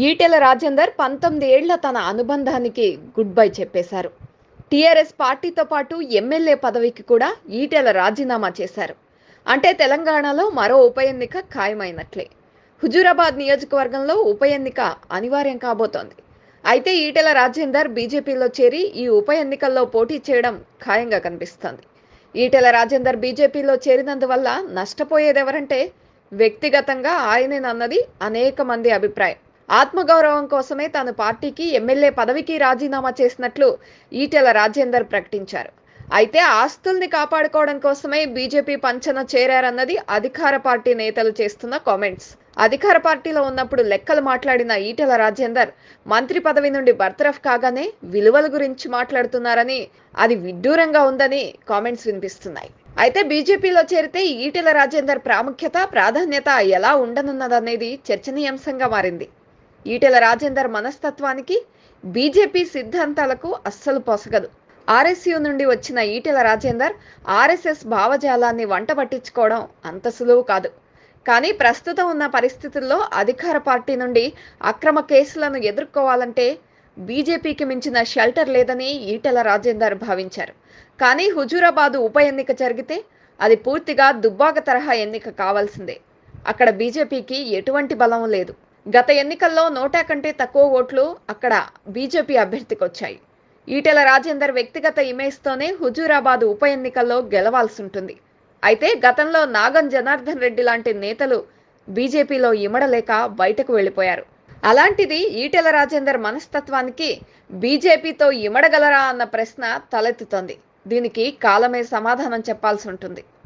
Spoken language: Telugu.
ఈటెల రాజేందర్ పంతొమ్మిది ఏళ్ల తన అనుబంధానికి గుడ్ బై చెప్పేశారు టీఆర్ఎస్ పార్టీతో పాటు ఎమ్మెల్యే పదవికి కూడా ఈటెల రాజీనామా చేశారు అంటే తెలంగాణలో మరో ఉప ఎన్నిక ఖాయమైనట్లే హుజూరాబాద్ నియోజకవర్గంలో ఉప ఎన్నిక అనివార్యం కాబోతోంది అయితే ఈటెల రాజేందర్ బీజేపీలో చేరి ఈ ఉప ఎన్నికల్లో పోటీ చేయడం ఖాయంగా కనిపిస్తోంది ఈటెల రాజేందర్ బీజేపీలో చేరినందువల్ల నష్టపోయేదెవరంటే వ్యక్తిగతంగా ఆయనేనన్నది అనేక మంది అభిప్రాయం ఆత్మగౌరవం కోసమే తాను పార్టీకి ఎమ్మెల్యే పదవికి రాజీనామా చేసినట్లు ఈటెల రాజేందర్ ప్రకటించారు అయితే ఆస్తుల్ని కాపాడుకోవడం కోసమే బీజేపీ పంచన చేరారన్నది అధికార పార్టీ నేతలు చేస్తున్న కామెంట్స్ అధికార పార్టీలో ఉన్నప్పుడు లెక్కలు మాట్లాడిన ఈటెల రాజేందర్ మంత్రి పదవి నుండి బర్తరఫ్ కాగానే విలువల గురించి మాట్లాడుతున్నారని అది విడ్డూరంగా ఉందని కామెంట్స్ వినిపిస్తున్నాయి అయితే బీజేపీలో చేరితే ఈటెల రాజేందర్ ప్రాముఖ్యత ప్రాధాన్యత ఎలా ఉండనున్నదనేది చర్చనీయాంశంగా మారింది ఈటెల రాజేందర్ మనస్తత్వానికి బీజేపీ సిద్ధాంతాలకు అస్సలు పొసగదు ఆర్ఎస్యు నుండి వచ్చిన ఈటెల రాజేందర్ ఆర్ఎస్ఎస్ భావజాలాన్ని వంట పట్టించుకోవడం అంత సులువు కాదు కానీ ప్రస్తుతం ఉన్న పరిస్థితుల్లో అధికార పార్టీ నుండి అక్రమ కేసులను ఎదుర్కోవాలంటే బీజేపీకి మించిన షెల్టర్ లేదని ఈటెల రాజేందర్ భావించారు కానీ హుజూరాబాదు ఉప ఎన్నిక జరిగితే అది పూర్తిగా దుబ్బాక తరహా ఎన్నిక కావాల్సిందే అక్కడ బీజేపీకి ఎటువంటి బలం లేదు గత ఎన్నికల్లో నోటా కంటే తక్కువ ఓట్లు అక్కడ బీజేపీ అభ్యర్థికి వచ్చాయి ఈటెల రాజేందర్ వ్యక్తిగత ఇమేజ్తోనే హుజూరాబాద్ ఉప ఎన్నికల్లో గెలవాల్సి ఉంటుంది అయితే గతంలో నాగం జనార్దన్ రెడ్డి లాంటి నేతలు బీజేపీలో ఇమడలేక బయటకు వెళ్ళిపోయారు అలాంటిది ఈటెల రాజేందర్ మనస్తత్వానికి బీజేపీతో ఇమడగలరా అన్న ప్రశ్న తలెత్తుతోంది దీనికి కాలమే సమాధానం చెప్పాల్సి ఉంటుంది